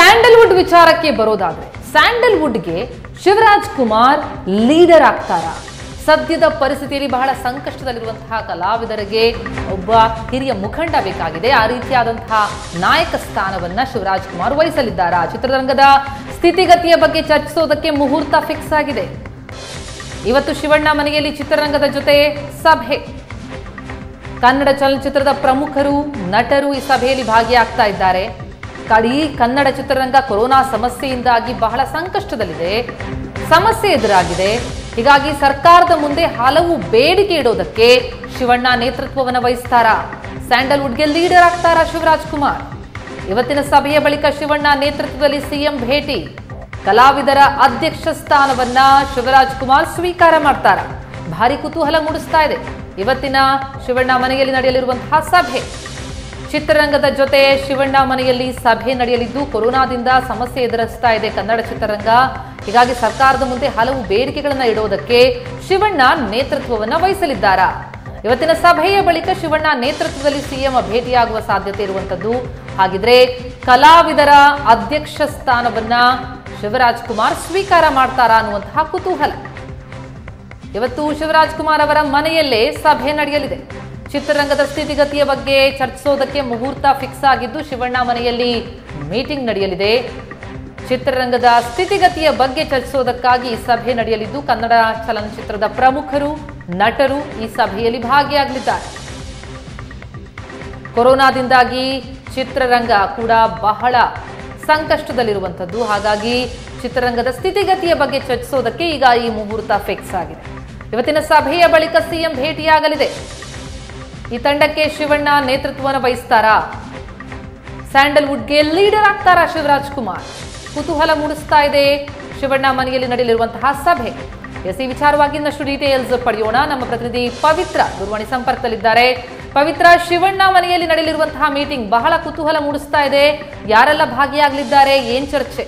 Sandalwood ವಿಚಾರಕ್ಕೆ ಬರೋದಾದ್ರೆ ಸ್ಯಾಂಡಲ್ವುಡ್ಗೆ Shivraj Kumar leader ಆಗ್ತಾರ ಸದ್ಯದ ಪರಿಸ್ಥಿತಿಯಲ್ಲಿ ಬಹಳ ಸಂಕಷ್ಟದಲ್ಲಿರುವಂತಹ ಕಲಾವಿದರಿಗೆ ಒಬ್ಬ ಹಿರಿಯ ಮುಖಂಡ ಬೇಕಾಗಿದೆ ಆ ರೀತಿಯಾದಂತಹ ನಾಯಕ ಸ್ಥಾನವನ್ನ ಶಿವರಾಜ್ ಕುಮಾರ್ ವಹಿಸಲಿದ್ದಾರಾ ಚಿತ್ರರಂಗದ ಸ್ಥಿತಿಗತಿಯ ಬಗ್ಗೆ ಚರ್ಚಿಸೋದಕ್ಕೆ ಮುಹೂರ್ತ ಫಿಕ್ಸ್ ಆಗಿದೆ ಇವತ್ತು ಶಿವಣ್ಣ ಮನೆಯಲ್ಲಿ ಚಿತ್ರರಂಗದ ಜೊತೆ ಸಭೆ ಕನ್ನಡ ಚಲನಚಿತ್ರದ ಪ್ರಮುಖರು ನಟರು ಈ ಸಭೆಯಲ್ಲಿ ಭಾಗಿಯಾಗ್ತಾ ಇದ್ದಾರೆ ಇಡೀ ಕನ್ನಡ ಚಿತ್ರರಂಗ ಕೊರೋನಾ ಸಮಸ್ಯೆಯಿಂದಾಗಿ ಬಹಳ ಸಂಕಷ್ಟದಲ್ಲಿದೆ ಸಮಸ್ಯೆ ಎದುರಾಗಿದೆ ಹೀಗಾಗಿ ಸರ್ಕಾರದ ಮುಂದೆ ಹಲವು ಬೇಡಿಕೆ ಇಡೋದಕ್ಕೆ ಶಿವಣ್ಣ ನೇತೃತ್ವವನ್ನು ವಹಿಸ್ತಾರ ಸ್ಯಾಂಡಲ್ವುಡ್ಗೆ ಲೀಡರ್ ಆಗ್ತಾರ ಶಿವರಾಜ್ ಕುಮಾರ್ ಇವತ್ತಿನ ಸಭೆಯ ಬಳಿಕ ಶಿವಣ್ಣ ನೇತೃತ್ವದಲ್ಲಿ ಸಿಎಂ ಭೇಟಿ ಕಲಾವಿದರ ಅಧ್ಯಕ್ಷ ಸ್ಥಾನವನ್ನ ಶಿವರಾಜ್ ಕುಮಾರ್ ಸ್ವೀಕಾರ ಮಾಡ್ತಾರ ಭಾರಿ ಕುತೂಹಲ ಮೂಡಿಸ್ತಾ ಇದೆ ಇವತ್ತಿನ ಶಿವಣ್ಣ ಮನೆಯಲ್ಲಿ ನಡೆಯಲಿರುವಂತಹ ಸಭೆ ಚಿತ್ರರಂಗದ ಜೊತೆ ಶಿವಣ್ಣ ಮನೆಯಲ್ಲಿ ಸಭೆ ನಡೆಯಲಿದ್ದು ಕೊರೋನಾದಿಂದ ಸಮಸ್ಯೆ ಎದುರಿಸ್ತಾ ಇದೆ ಕನ್ನಡ ಚಿತ್ರರಂಗ ಹೀಗಾಗಿ ಸರ್ಕಾರದ ಮುಂದೆ ಹಲವು ಬೇಡಿಕೆಗಳನ್ನ ಇಡೋದಕ್ಕೆ ಶಿವಣ್ಣ ನೇತೃತ್ವವನ್ನ ವಹಿಸಲಿದ್ದಾರಾ ಇವತ್ತಿನ ಸಭೆಯ ಬಳಿಕ ಶಿವಣ್ಣ ನೇತೃತ್ವದಲ್ಲಿ ಸಿಎಂ ಭೇಟಿಯಾಗುವ ಸಾಧ್ಯತೆ ಇರುವಂತದ್ದು ಹಾಗಿದ್ರೆ ಕಲಾವಿದರ ಅಧ್ಯಕ್ಷ ಸ್ಥಾನವನ್ನ ಶಿವರಾಜ್ ಕುಮಾರ್ ಸ್ವೀಕಾರ ಮಾಡ್ತಾರಾ ಅನ್ನುವಂತಹ ಕುತೂಹಲ ಇವತ್ತು ಶಿವರಾಜ್ ಕುಮಾರ್ ಅವರ ಮನೆಯಲ್ಲೇ ಸಭೆ ನಡೆಯಲಿದೆ ಚಿತ್ರರಂಗದ ಸ್ಥಿತಿಗತಿಯ ಬಗ್ಗೆ ಚರ್ಚಿಸೋದಕ್ಕೆ ಮುಹೂರ್ತ ಫಿಕ್ಸ್ ಆಗಿದ್ದು ಶಿವಣ್ಣ ಮನೆಯಲ್ಲಿ ಮೀಟಿಂಗ್ ನಡೆಯಲಿದೆ ಚಿತ್ರರಂಗದ ಸ್ಥಿತಿಗತಿಯ ಬಗ್ಗೆ ಚರ್ಚಿಸೋದಕ್ಕಾಗಿ ಈ ಸಭೆ ನಡೆಯಲಿದ್ದು ಕನ್ನಡ ಚಲನಚಿತ್ರದ ಪ್ರಮುಖರು ನಟರು ಈ ಸಭೆಯಲ್ಲಿ ಭಾಗಿಯಾಗಲಿದ್ದಾರೆ ಕೊರೋನಾದಿಂದಾಗಿ ಚಿತ್ರರಂಗ ಕೂಡ ಬಹಳ ಸಂಕಷ್ಟದಲ್ಲಿರುವಂಥದ್ದು ಹಾಗಾಗಿ ಚಿತ್ರರಂಗದ ಸ್ಥಿತಿಗತಿಯ ಬಗ್ಗೆ ಚರ್ಚಿಸೋದಕ್ಕೆ ಈಗ ಈ ಮುಹೂರ್ತ ಫಿಕ್ಸ್ ಆಗಿದೆ ಇವತ್ತಿನ ಸಭೆಯ ಬಳಿಕ ಸಿಎಂ ಭೇಟಿಯಾಗಲಿದೆ ಈ ತಂಡಕ್ಕೆ ಶಿವಣ್ಣ ನೇತೃತ್ವವನ್ನು ವಹಿಸ್ತಾರಾ ಸ್ಯಾಂಡಲ್ವುಡ್ಗೆ ಲೀಡರ್ ಆಗ್ತಾರಾ ಶಿವರಾಜ್ ಕುಮಾರ್ ಕುತೂಹಲ ಮೂಡಿಸ್ತಾ ಇದೆ ಶಿವಣ್ಣ ಮನೆಯಲ್ಲಿ ನಡೆಯಲಿರುವಂತಹ ಸಭೆ ಎಸ್ ಈ ವಿಚಾರವಾಗಿ ಇನ್ನಷ್ಟು ಡೀಟೇಲ್ಸ್ ಪಡೆಯೋಣ ನಮ್ಮ ಪ್ರತಿನಿಧಿ ಪವಿತ್ರ ದೂರವಾಣಿ ಸಂಪರ್ಕದಲ್ಲಿದ್ದಾರೆ ಪವಿತ್ರ ಶಿವಣ್ಣ ಮನೆಯಲ್ಲಿ ನಡೆಯಲಿರುವಂತಹ ಮೀಟಿಂಗ್ ಬಹಳ ಕುತೂಹಲ ಮೂಡಿಸ್ತಾ ಇದೆ ಯಾರೆಲ್ಲ ಭಾಗಿಯಾಗಲಿದ್ದಾರೆ ಏನ್ ಚರ್ಚೆ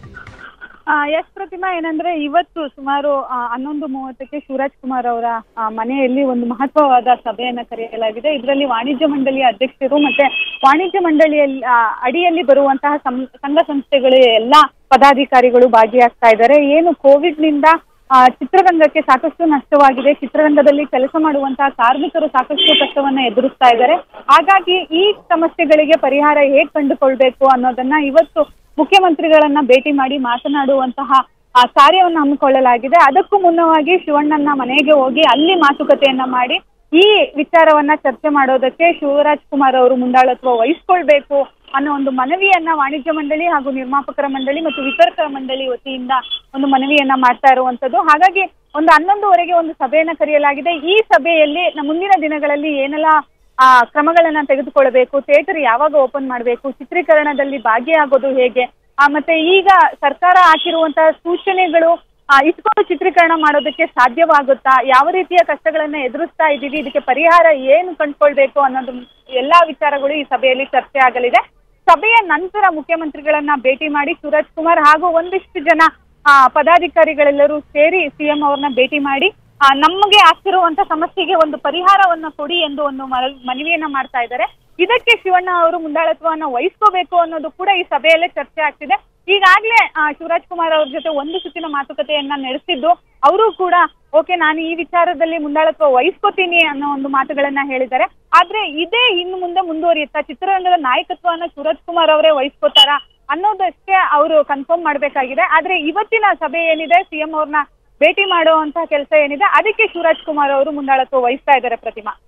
ಆ, ಎಸ್ ಪ್ರತಿಮಾ ಏನಂದ್ರೆ ಇವತ್ತು ಸುಮಾರು ಆ, ಹನ್ನೊಂದು ಮೂವತ್ತಕ್ಕೆ ಶಿವರಾಜ್ ಕುಮಾರ್ ಅವರ ಆ, ಮನೆಯಲ್ಲಿ ಒಂದು ಮಹತ್ವವಾದ ಸಭೆಯನ್ನ ಕರೆಯಲಾಗಿದೆ ಇದರಲ್ಲಿ ವಾಣಿಜ್ಯ ಮಂಡಳಿಯ ಅಧ್ಯಕ್ಷರು ಮತ್ತೆ ವಾಣಿಜ್ಯ ಮಂಡಳಿಯಲ್ಲಿ ಆ, ಅಡಿಯಲ್ಲಿ ಬರುವಂತಹ ಸಂ- ಸಂಘ ಸಂಸ್ಥೆಗಳು ಎಲ್ಲ ಪದಾಧಿಕಾರಿಗಳು ಭಾಗಿಯಾಗ್ತಾ ಇದ್ದಾರೆ ಏನು ಕೋವಿಡ್ ನಿಂದ ಆ, ಚಿತ್ರರಂಗಕ್ಕೆ ಸಾಕಷ್ಟು ನಷ್ಟವಾಗಿದೆ ಚಿತ್ರರಂಗದಲ್ಲಿ ಕೆಲಸ ಮಾಡುವಂತಹ ಕಾರ್ಮಿಕರು ಸಾಕಷ್ಟು ಕಷ್ಟವನ್ನ ಎದುರಿಸ್ತಾ ಇದ್ದಾರೆ ಹಾಗಾಗಿ ಈ ಸಮಸ್ಯೆಗಳಿಗೆ ಪರಿಹಾರ ಹೇಗ್ ಕಂಡುಕೊಳ್ಬೇಕು ಅನ್ನೋದನ್ನ ಇವತ್ತು ಮುಖ್ಯಮಂತ್ರಿಗಳನ್ನ ಭೇಟಿ ಮಾಡಿ ಮಾತನಾಡುವಂತಹ ಆ ಕಾರ್ಯವನ್ನು ಹಮ್ಮಿಕೊಳ್ಳಲಾಗಿದೆ ಅದಕ್ಕೂ ಮುನ್ನವಾಗಿ ಶಿವಣ್ಣನ ಮನೆಗೆ ಹೋಗಿ ಅಲ್ಲಿ ಮಾತುಕತೆಯನ್ನ ಮಾಡಿ ಈ ವಿಚಾರವನ್ನ ಚರ್ಚೆ ಮಾಡೋದಕ್ಕೆ ಶಿವರಾಜ್ ಕುಮಾರ್ ಅವರು ಮುಂದಾಳತ್ವ ವಹಿಸ್ಕೊಳ್ಬೇಕು ಅನ್ನೋ ಒಂದು ಮನವಿಯನ್ನ ವಾಣಿಜ್ಯ ಮಂಡಳಿ ಹಾಗೂ ನಿರ್ಮಾಪಕರ ಮಂಡಳಿ ಮತ್ತು ವಿತರಕರ ಮಂಡಳಿ ವತಿಯಿಂದ ಒಂದು ಮನವಿಯನ್ನ ಮಾಡ್ತಾ ಇರುವಂತದ್ದು ಹಾಗಾಗಿ ಒಂದು ಹನ್ನೊಂದುವರೆಗೆ ಒಂದು ಸಭೆಯನ್ನ ಕರೆಯಲಾಗಿದೆ ಈ ಸಭೆಯಲ್ಲಿ ನ- ಮುಂದಿನ ದಿನಗಳಲ್ಲಿ ಏನೆಲ್ಲ ಆ ಕ್ರಮಗಳನ್ನ ತೆಗೆದುಕೊಳ್ಳಬೇಕು ಥಿಯೇಟರ್ ಯಾವಾಗ ಓಪನ್ ಮಾಡಬೇಕು ಚಿತ್ರೀಕರಣದಲ್ಲಿ ಭಾಗಿಯಾಗೋದು ಹೇಗೆ ಆ ಮತ್ತೆ ಈಗ ಸರ್ಕಾರ ಹಾಕಿರುವಂತಹ ಸೂಚನೆಗಳು ಆ, ಇಟ್ಕೊಂಡು ಚಿತ್ರೀಕರಣ ಮಾಡೋದಕ್ಕೆ ಸಾಧ್ಯವಾಗುತ್ತಾ ಯಾವ ರೀತಿಯ ಕಷ್ಟಗಳನ್ನ ಎದುರಿಸ್ತಾ ಇದ್ದೀವಿ ಇದಕ್ಕೆ ಪರಿಹಾರ ಏನು ಕಂಡುಕೊಳ್ಬೇಕು ಅನ್ನೋದು ಎಲ್ಲಾ ವಿಚಾರಗಳು ಈ ಸಭೆಯಲ್ಲಿ ಚರ್ಚೆ ಆಗಲಿದೆ ಸಭೆಯ ನಂತರ ಮುಖ್ಯಮಂತ್ರಿಗಳನ್ನ ಭೇಟಿ ಮಾಡಿ ಶಿವರಾಜ್ ಕುಮಾರ್ ಹಾಗೂ ಒಂದಿಷ್ಟು ಜನ ಆ, ಪದಾಧಿಕಾರಿಗಳೆಲ್ಲರೂ ಸೇರಿ ಸಿಎಂ ಅವ್ರನ್ನ ಭೇಟಿ ಮಾಡಿ ಆ, ನಮಗೆ ಆಗ್ತಿರುವಂತ ಸಮಸ್ಯೆಗೆ ಒಂದು ಪರಿಹಾರವನ್ನ ಕೊಡಿ ಎಂದು ಒಂದು ಮನ- ಮನವಿಯನ್ನ ಮಾಡ್ತಾ ಇದ್ದಾರೆ ಇದಕ್ಕೆ ಶಿವಣ್ಣ ಅವರು ಮುಂದಾಳತ್ವವನ್ನ ವಹಿಸ್ಕೋಬೇಕು ಅನ್ನೋದು ಕೂಡ ಈ ಸಭೆಯಲ್ಲೇ ಚರ್ಚೆ ಆಗ್ತಿದೆ ಈಗಾಗಲೇ ಶಿವರಾಜ್ ಕುಮಾರ್ ಅವ್ರ ಜೊತೆ ಒಂದು ಸುತ್ತಿನ ಮಾತುಕತೆಯನ್ನ ನಡೆಸಿದ್ದು ಅವರು ಕೂಡ ಓಕೆ ನಾನು ಈ ವಿಚಾರದಲ್ಲಿ ಮುಂದಾಳತ್ವ ವಹಿಸ್ಕೋತೀನಿ ಅನ್ನೋ ಒಂದು ಮಾತುಗಳನ್ನ ಹೇಳಿದ್ದಾರೆ ಆದ್ರೆ ಇದೇ ಇನ್ನು ಮುಂದೆ ಮುಂದುವರಿಯುತ್ತಾ ಚಿತ್ರರಂಗದ ನಾಯಕತ್ವವನ್ನ ಶಿವರಾಜ್ ಕುಮಾರ್ ಅವರೇ ವಹಿಸ್ಕೋತಾರ ಅನ್ನೋದಷ್ಟೇ ಅವರು ಕನ್ಫರ್ಮ್ ಮಾಡ್ಬೇಕಾಗಿದೆ ಆದ್ರೆ ಇವತ್ತಿನ ಸಭೆ ಏನಿದೆ ಸಿಎಂ ಅವ್ರನ್ನ ಭೇಟಿ ಮಾಡುವಂತಹ ಕೆಲಸ ಏನಿದೆ ಅದಕ್ಕೆ ಶಿವರಾಜ್ ಕುಮಾರ್ ಅವರು ಮುಂದಾಳತ್ವ ವಹಿಸ್ತಾ ಇದ್ದಾರೆ ಪ್ರತಿಮಾ